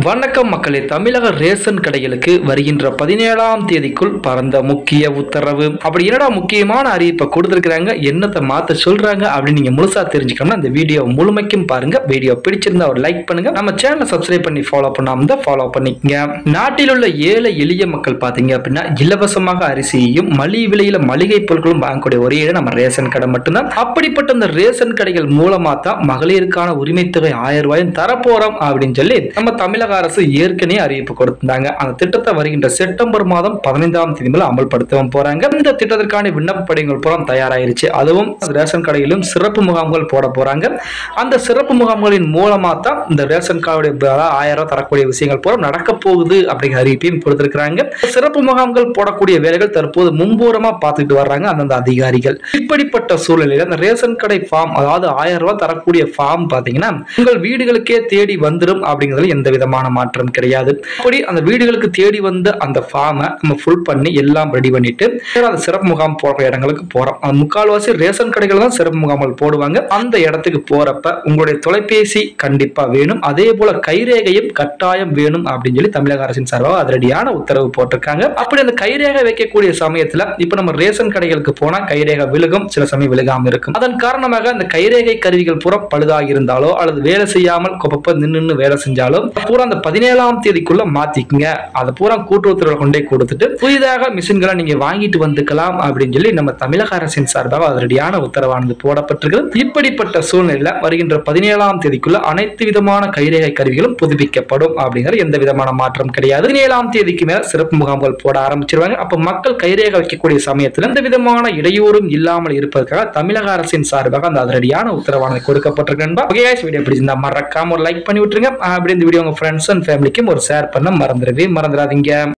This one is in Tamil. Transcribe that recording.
வணக்கம் மக்களே தமிழக ரேஷன் கடைகளுக்கு வருகின்ற பதினேழாம் தேதிக்குள் பறந்த முக்கிய உத்தரவு அப்படி என்னடா முக்கியமான அறிவிப்பை கொடுத்துருக்காங்க என்னத்தை மாத்த சொல்றாங்க அப்படின்னு நீங்க முழுசா தெரிஞ்சுக்கணும்னா இந்த வீடியோ முழுமைக்கும் பாருங்க வீடியோ பிடிச்சிருந்தா ஒரு லைக் பண்ணுங்க நம்ம சேனலை சப்ஸ்கிரைப் பண்ணி ஃபாலோ பண்ணாம தான் ஃபாலோ பண்ணிக்கங்க நாட்டில் உள்ள ஏழை எளிய மக்கள் பாத்தீங்க அப்படின்னா இலவசமாக அரிசியையும் மலிவு விலையில மளிகை பொருட்களும் வாங்கக்கூடிய ஒரே இடம் நம்ம ரேஷன் கடை மட்டும்தான் அப்படிப்பட்ட அந்த ரேஷன் கடைகள் மூலமா தான் மகளிருக்கான உரிமை தொகை ஆயிரம் ரூபாயும் தரப்போறோம் அப்படின்னு சொல்லி நம்ம தமிழக அரசு ஏற்கனவே அறிவிப்பு கொடுத்திருந்தாங்க அந்த திட்டத்தை வருகின்ற செப்டம்பர் மாதம் பதினைந்தாம் தேதி முதல் அமல்படுத்தவும் போறாங்க இந்த திட்டத்திற்கான விண்ணப்ப படிவங்கள் பூரா தயாராயிருச்சு அதுவும் ரேஷன் கடையிலும் சிறப்பு முகாம்கள் போட போறாங்க அந்த சிறப்பு முகாம்களின் மூலமா தான் இந்த ரேஷன் கார்டுடைய ப- ஆயிரம் ரூபாய் தரக்கூடிய விஷயங்கள் பூரா நடக்க போகுது அப்படிங்கிற அறிவிப்பையும் கொடுத்திருக்கிறாங்க சிறப்பு முகாம்கள் போடக்கூடிய வேலைகள் தற்போது மும்பூரமா பார்த்துட்டு வர்றாங்க அந்தந்த அதிகாரிகள் இப்படிப்பட்ட சூழ்நிலையில் அந்த ரேஷன் கடை ஃபார்ம் அதாவது ஆயிரம் ரூபாய் தரக்கூடிய ஃபார்ம் பாத்தீங்கன்னா உங்கள் வீடுகளுக்கே தேடி வந்துடும் அப்படிங்கிறதுல எந்த விதமான மாற்றம் கிடையாது அப்படி அந்த வீடுகளுக்கு தேடி வந்த அந்த ஃபார்மை நம்ம ஃபுல் பண்ணி எல்லாம் ரெடி பண்ணிட்டு நேரா அந்த சிறப்பு முகாம் போடுற இடங்களுக்கு போறோம் அந்த முக்கால்வாசி ரேஷன் கடைகள் தான் சிறப்பு முகாம்கள் போடுவாங்க அந்த இடத்துக்கு போறப்ப உங்களுடைய தொலைபேசி கண்டிப்பா வேணும் அதே போல கைரேகையும் கட்டாயம் வேணும் அப்படின்னு சொல்லி தமிழக அரசின் சார்பாக அதிரடியான உத்தரவு போட்டிருக்காங்க அப்படி அந்த கைரேகை வைக்கக்கூடிய சமயத்துல இப்ப நம்ம ரேஷன் கடைகளுக்கு போனா கைரேகை விழுகும் சில சமயம் விழுகாம இருக்கும் அதன் காரணமாக அந்த கைரேகை கருவிகள் பூரா பழுதாகி இருந்தாலோ அல்லது வேலை செய்யாமல் கொப்பப்ப நின்று வேலை செஞ்சாலோ பூரா அந்த பதினேழாம் தேதிக்குள்ள மாத்திக்கங்க அதை பூரா கூட்டுறவுத்துறை கொண்டே கொடுத்துட்டு புதிதாக மிஷின்களை நீங்க வாங்கிட்டு வந்துக்கலாம் அப்படின்னு சொல்லி நம்ம தமிழக அரசின் சார்பாக அதிரடியான உத்தரவானது போடப்பட்டிருக்கிறது இப்படிப்பட்ட சூழ்நிலையில வருகின்ற பதினேழாம் தேதிக்குள்ள அனைத்து விதமான கைரேகை கருவிகளும் புதுப்பிக்கப்படும் அப்படிங்கிற எந்த விதமான மாற்றம் கிடையாது பதினேழாம் தேதிக்கு மேல சிறப்பு முகாம்கள் போட ஆரம்பிச்சிருவாங்க அப்ப மக்கள் கைரேகை வைக்கக்கூடிய சமயத்தில் எந்த விதமான இடையூறும் இல்லாமல் இருப்பதற்காக தமிழக அரசின் சார்பாக அந்த அதிரடியான உத்தரவானது கொடுக்கப்பட்டிருக்கு நண்பா ஓகே guys, வீடியோ பிடிச்சிருந்தா மறக்காம ஒரு லைக் பண்ணி விட்டுருங்க அப்படி இந்த வீடியோ உங்க ஃப்ரெண்ட்ஸ் அண்ட் ஃபேமிலிக்கும் ஒரு ஷேர் பண்ண மறந்துடவே மறந்துடாதீங்க